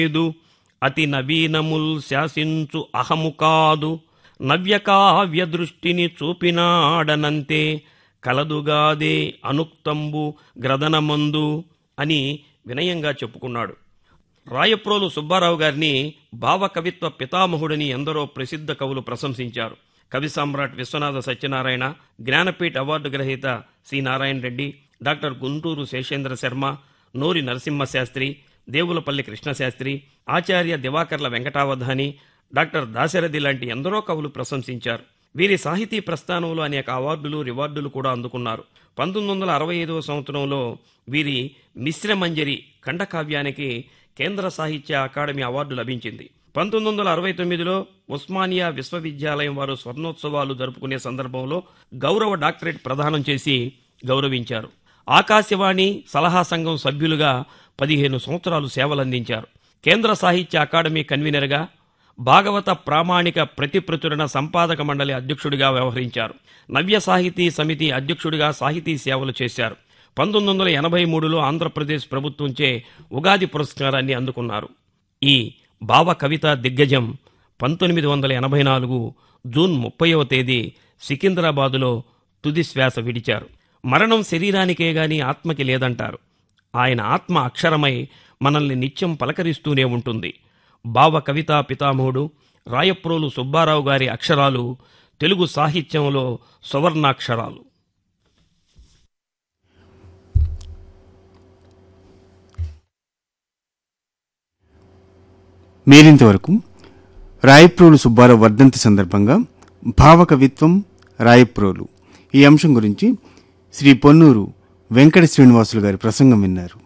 లేదు అతి నవీనముల్ శాసించు అహము కాదు నవ్యకావ్య దృష్టిని చూపినాడనంతే కలదుగాదే అనుక్తంబు గ్రదనమందు అని వినయంగా చెప్పుకున్నాడు రాయప్రోలు సుబ్బారావు గారిని భావకవిత్వ పితామహుడని ఎందరో ప్రసిద్ధ కవులు ప్రశంసించారు కవి సామ్రాట్ విశ్వనాథ సత్యనారాయణ జ్ఞానపీఠ అవార్డు గ్రహీత C Narayana Reddy doctor Guntur Seshendra Sharma Nori Narasimha Sastri Devulapalli Krishna Sastri Acharya Divakarla Venkatavadhani doctor Dasarathi లాంటి ఎందరో కవులు ప్రశంసించారు వీరి సాహితీ ప్రస్థానంలో అనేక అవార్డులు రివార్డులు కూడా అందుకున్నారు పంతొమ్మిది వందల అరవై ఐదవ సంవత్సరంలో వీరి మిశ్రమంజరి ఖండకావ్యానికి కేంద్ర సాహిత్య అకాడమీ అవార్డు లభించింది పంతొమ్మిది వందల అరవై తొమ్మిదిలో ఉస్మానియా విశ్వవిద్యాలయం వారు స్వర్ణోత్సవాలు జరుపుకునే సందర్భంలో గౌరవ డాక్టరేట్ ప్రదానం చేసి గౌరవించారు ఆకాశవాణి సలహా సంఘం సభ్యులుగా పదిహేను సంవత్సరాలు సేవలందించారు కేంద్ర సాహిత్య అకాడమీ కన్వీనర్గా భాగవత ప్రామాణిక ప్రతిప్రచురణ సంపాదక మండలి అధ్యక్షుడిగా వ్యవహరించారు నవ్య సాహితీ సమితి అధ్యక్షుడిగా సాహితీ సేవలు చేశారు పంతొమ్మిది వందల ఎనభై మూడులో ఆంధ్రప్రదేశ్ ప్రభుత్వంచే ఉగాది పురస్కారాన్ని అందుకున్నారు ఈ భావ కవిత దిగ్గజం పంతొమ్మిది వందల ఎనభై నాలుగు జూన్ ముప్పైవ తేదీ సికింద్రాబాదులో తుది శ్వాస విడిచారు మరణం శరీరానికే గాని ఆత్మకి లేదంటారు ఆయన ఆత్మ అక్షరమై మనల్ని నిత్యం పలకరిస్తూనే ఉంటుంది భావ కవితా పితామహుడు రాయప్రోలు సుబ్బారావు గారి అక్షరాలు తెలుగు సాహిత్యంలో సువర్ణాక్షరాలు మీరింతవరకు రాయప్రోలు సుబ్బారావు వర్ధంతి సందర్భంగా భావకవిత్వం రాయప్రోలు ఈ అంశం గురించి శ్రీ పొన్నూరు వెంకట శ్రీనివాసులు గారి ప్రసంగం విన్నారు